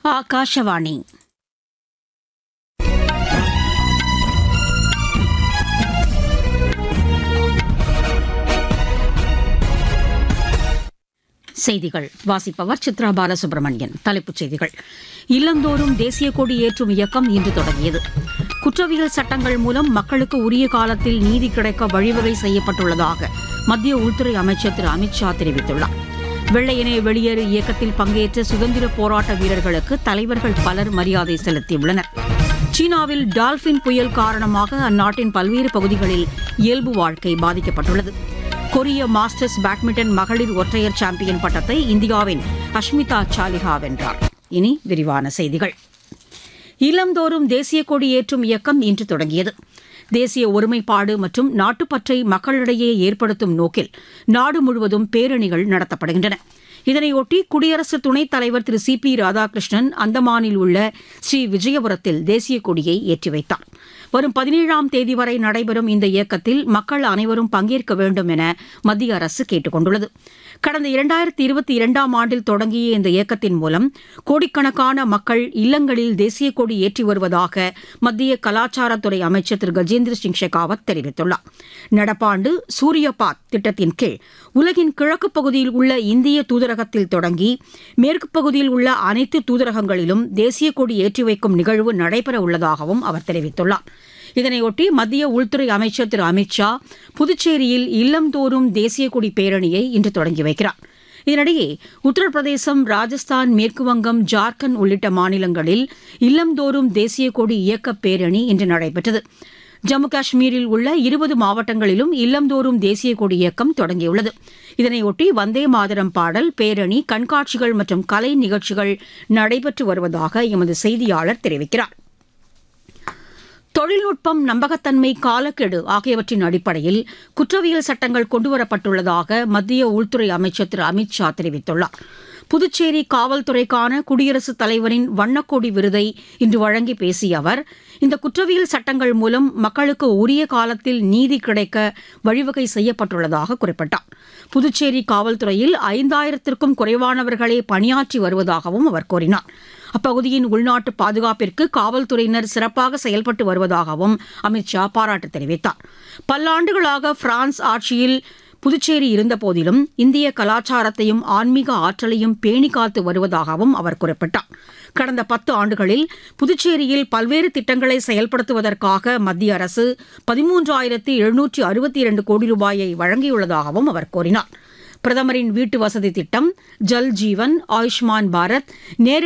ಆಕಾಶವಾಣಿ செய்திகள் வாசிப்பவர் சித்ரா பாலசுப்ரமணியன் தலைப்புச் செய்திகள் இல்லந்தோறும் தேசிய கொடி ஏற்றும் இயக்கம் இன்று தொடங்கியது குற்றவியல் சட்டங்கள் மூலம் மக்களுக்கு உரிய காலத்தில் நீதி கிடைக்க வழிவகை செய்யப்பட்டுள்ளதாக மத்திய உள்துறை அமைச்சர் திரு அமித் ஷா தெரிவித்துள்ளார் வெள்ளையனே வெளியேறு இயக்கத்தில் பங்கேற்ற சுதந்திர போராட்ட வீரர்களுக்கு தலைவர்கள் பலர் மரியாதை செலுத்தியுள்ளனர் சீனாவில் டால்பின் புயல் காரணமாக அந்நாட்டின் பல்வேறு பகுதிகளில் இயல்பு வாழ்க்கை பாதிக்கப்பட்டுள்ளது கொரிய மாஸ்டர்ஸ் பேட்மிண்டன் மகளிர் ஒற்றையர் சாம்பியன் பட்டத்தை இந்தியாவின் அஷ்மிதா சாலிஹா வென்றார் இனி விரிவான செய்திகள் இல்லந்தோறும் தேசிய கொடி ஏற்றும் இயக்கம் இன்று தொடங்கியது தேசிய ஒருமைப்பாடு மற்றும் நாட்டுப்பற்றை மக்களிடையே ஏற்படுத்தும் நோக்கில் நாடு முழுவதும் பேரணிகள் நடத்தப்படுகின்றன இதனையொட்டி குடியரசு துணைத் தலைவர் திரு சி பி ராதாகிருஷ்ணன் அந்தமானில் உள்ள ஸ்ரீ விஜயபுரத்தில் தேசிய கொடியை ஏற்றி வைத்தார் வரும் பதினேழாம் தேதி வரை நடைபெறும் இந்த இயக்கத்தில் மக்கள் அனைவரும் பங்கேற்க வேண்டும் என மத்திய அரசு கேட்டுக் கொண்டுள்ளது கடந்த இரண்டாயிரத்தி இருபத்தி இரண்டாம் ஆண்டில் தொடங்கிய இந்த இயக்கத்தின் மூலம் கோடிக்கணக்கான மக்கள் இல்லங்களில் தேசிய கொடி ஏற்றி வருவதாக மத்திய கலாச்சாரத்துறை அமைச்சர் திரு கஜேந்திர சிங் ஷெகாவத் தெரிவித்துள்ளார் நடப்பாண்டு சூரியபாத் திட்டத்தின் கீழ் உலகின் கிழக்கு பகுதியில் உள்ள இந்திய தூதரகத்தில் தொடங்கி மேற்கு பகுதியில் உள்ள அனைத்து தூதரகங்களிலும் தேசிய கொடி ஏற்றி வைக்கும் நிகழ்வு நடைபெற உள்ளதாகவும் அவர் தெரிவித்துள்ளார் இதனையொட்டி மத்திய உள்துறை அமைச்சர் திரு அமித் ஷா புதுச்சேரியில் இல்லந்தோறும் தேசிய கொடி பேரணியை இன்று தொடங்கி வைக்கிறார் இதனிடையே உத்தரப்பிரதேசம் ராஜஸ்தான் மேற்குவங்கம் ஜார்க்கண்ட் உள்ளிட்ட மாநிலங்களில் இல்லந்தோறும் தேசிய கொடி இயக்க பேரணி இன்று நடைபெற்றது ஜம்மு காஷ்மீரில் உள்ள இருபது மாவட்டங்களிலும் இல்லந்தோறும் தேசிய கொடி இயக்கம் தொடங்கியுள்ளது இதனையொட்டி வந்தே மாதரம் பாடல் பேரணி கண்காட்சிகள் மற்றும் கலை நிகழ்ச்சிகள் நடைபெற்று வருவதாக எமது செய்தியாளர் தெரிவிக்கிறார் தொழில்நுட்பம் நம்பகத்தன்மை காலக்கெடு ஆகியவற்றின் அடிப்படையில் குற்றவியல் சட்டங்கள் கொண்டுவரப்பட்டுள்ளதாக மத்திய உள்துறை அமைச்சர் திரு அமித் ஷா தெரிவித்துள்ளார் புதுச்சேரி காவல்துறைக்கான குடியரசுத் தலைவரின் வண்ணக்கொடி விருதை இன்று வழங்கி பேசிய அவர் இந்த குற்றவியல் சட்டங்கள் மூலம் மக்களுக்கு உரிய காலத்தில் நீதி கிடைக்க வழிவகை செய்யப்பட்டுள்ளதாக குறிப்பிட்டார் புதுச்சேரி காவல்துறையில் ஐந்தாயிரத்திற்கும் குறைவானவர்களே பணியாற்றி வருவதாகவும் அவர் கூறினார் அப்பகுதியின் உள்நாட்டு பாதுகாப்பிற்கு காவல்துறையினர் சிறப்பாக செயல்பட்டு வருவதாகவும் அமித் ஷா பாராட்டு தெரிவித்தார் பல்லாண்டுகளாக பிரான்ஸ் ஆட்சியில் புதுச்சேரி இருந்தபோதிலும் இந்திய கலாச்சாரத்தையும் ஆன்மீக ஆற்றலையும் பேணி காத்து வருவதாகவும் அவர் குறிப்பிட்டார் கடந்த பத்து ஆண்டுகளில் புதுச்சேரியில் பல்வேறு திட்டங்களை செயல்படுத்துவதற்காக மத்திய அரசு பதிமூன்றாயிரத்து எழுநூற்றி அறுபத்தி இரண்டு கோடி ரூபாயை வழங்கியுள்ளதாகவும் அவர் கூறினார் பிரதமரின் வீட்டு வசதி திட்டம் ஜல் ஜீவன் ஆயுஷ்மான் பாரத் நேரு